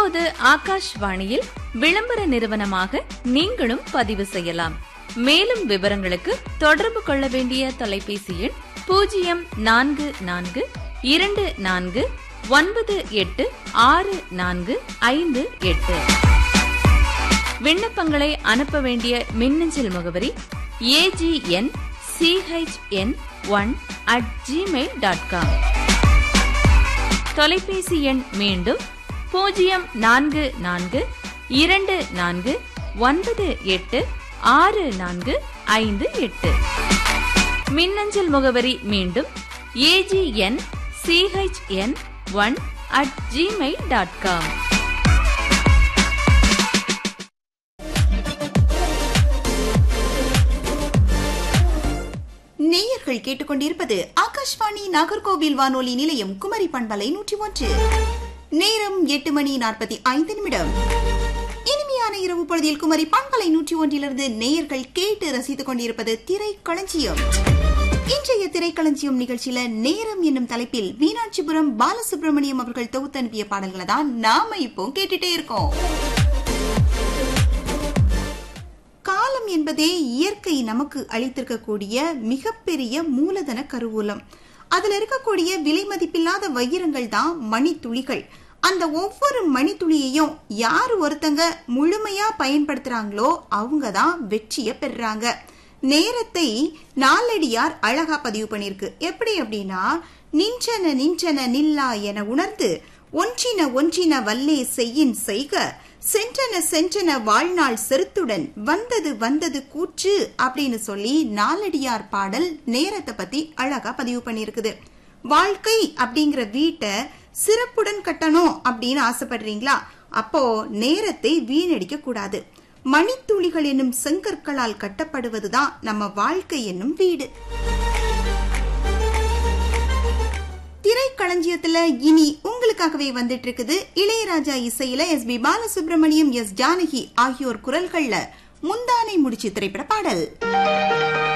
இப்போது ஆகாஷ்வாணியில் விளம்பர நிறுவனமாக நீங்களும் பதிவு செய்யலாம் மேலும் விவரங்களுக்கு தொடர்பு கொள்ள வேண்டிய தொலைபேசி எண் பூஜ்ஜியம் நான்கு நான்கு இரண்டு நான்கு ஒன்பது எட்டு ஆறு நான்கு ஐந்து எட்டு விண்ணப்பங்களை அனுப்ப வேண்டிய மின்னஞ்சல் முகவரி AGN CHN one at Gmail dot com தொலைபேசி எண் மீண்டும் பூஜ்ஜியம் நான்கு நான்கு இரண்டு நான்கு ஒன்பது எட்டு ஆறு நான்கு ஐந்து எட்டு மின்னஞ்சல் முகவரி மீண்டும் AGN CHN one at Gmail dot com நேயர்கள் கேட்டுக்கொண்டிருப்பது ஆகாஷ்வாணி நாகர்கோவில் வானொலி நிலையம் குமரி பண்பலை நூற்றி ஒன்று நேரம் எட்டு மணி நாற்பத்தி ஐந்து நிமிடம் இனிமையான இரவு பொழுதில் குமரி பண்பலை நூற்றி ஒன்றிலிருந்து நேயர்கள் கேட்டு ரசித்துக் கொண்டிருப்பது திரைக்களஞ்சியம் இன்றைய திரைக்களஞ்சியம் நிகழ்ச்சியில நேரம் என்னும் தலைப்பில் மீனாட்சிபுரம் பாலசுப்ரமணியம் அவர்கள் தொகுத்து அனுப்பிய பாடல்களை தான் நாம இப்போ கேட்டுட்டே இருக்கோம் காலம் என்பதே இயற்கை நமக்கு அளித்திருக்கக்கூடிய மிகப்பெரிய மூலதன கருவூலம் அதுல இருக்கக்கூடிய விலை மதிப்பில்லாத வைரங்கள் தான் மணித்துளிகள் அந்த ஒவ்வொரு மணித்துளியையும் யார் ஒருத்தங்க முழுமையா பயன்படுத்துறாங்களோ அவங்க தான் வெற்றியை பெறுறாங்க நேரத்தை நாலடியார் அழகா பதிவு பண்ணிருக்கு எப்படி அப்படின்னா நின்றன நின்றன நில்லா என உணர்ந்து ஒன்றின ஒன்றின வல்லே செய்யின் செய்க சென்றன சென்றன வாழ்நாள் செருத்துடன் வந்தது வந்தது கூற்று அப்படின்னு சொல்லி நாலடியார் பாடல் நேரத்தை பத்தி அழகா பதிவு பண்ணியிருக்குது வாழ்க்கை அப்படிங்கிற வீட்டை சிறப்புடன் கட்டணும் அப்படின்னு ஆசைப்படுறீங்களா அப்போ நேரத்தை வீணடிக்க கூடாது மணித்துளிகள் என்னும் செங்கற்களால் கட்டப்படுவதுதான் நம்ம வாழ்க்கை என்னும் வீடு திரைக்களஞ்சியத்துல இனி உங்களுக்காகவே வந்துட்டு இருக்குது இளையராஜா இசையில S P Balasubrahmanyam S Janaki ஆகியோர் குரல்கள்ல முந்தானை முடிச்சு திரைப்பட பாடல்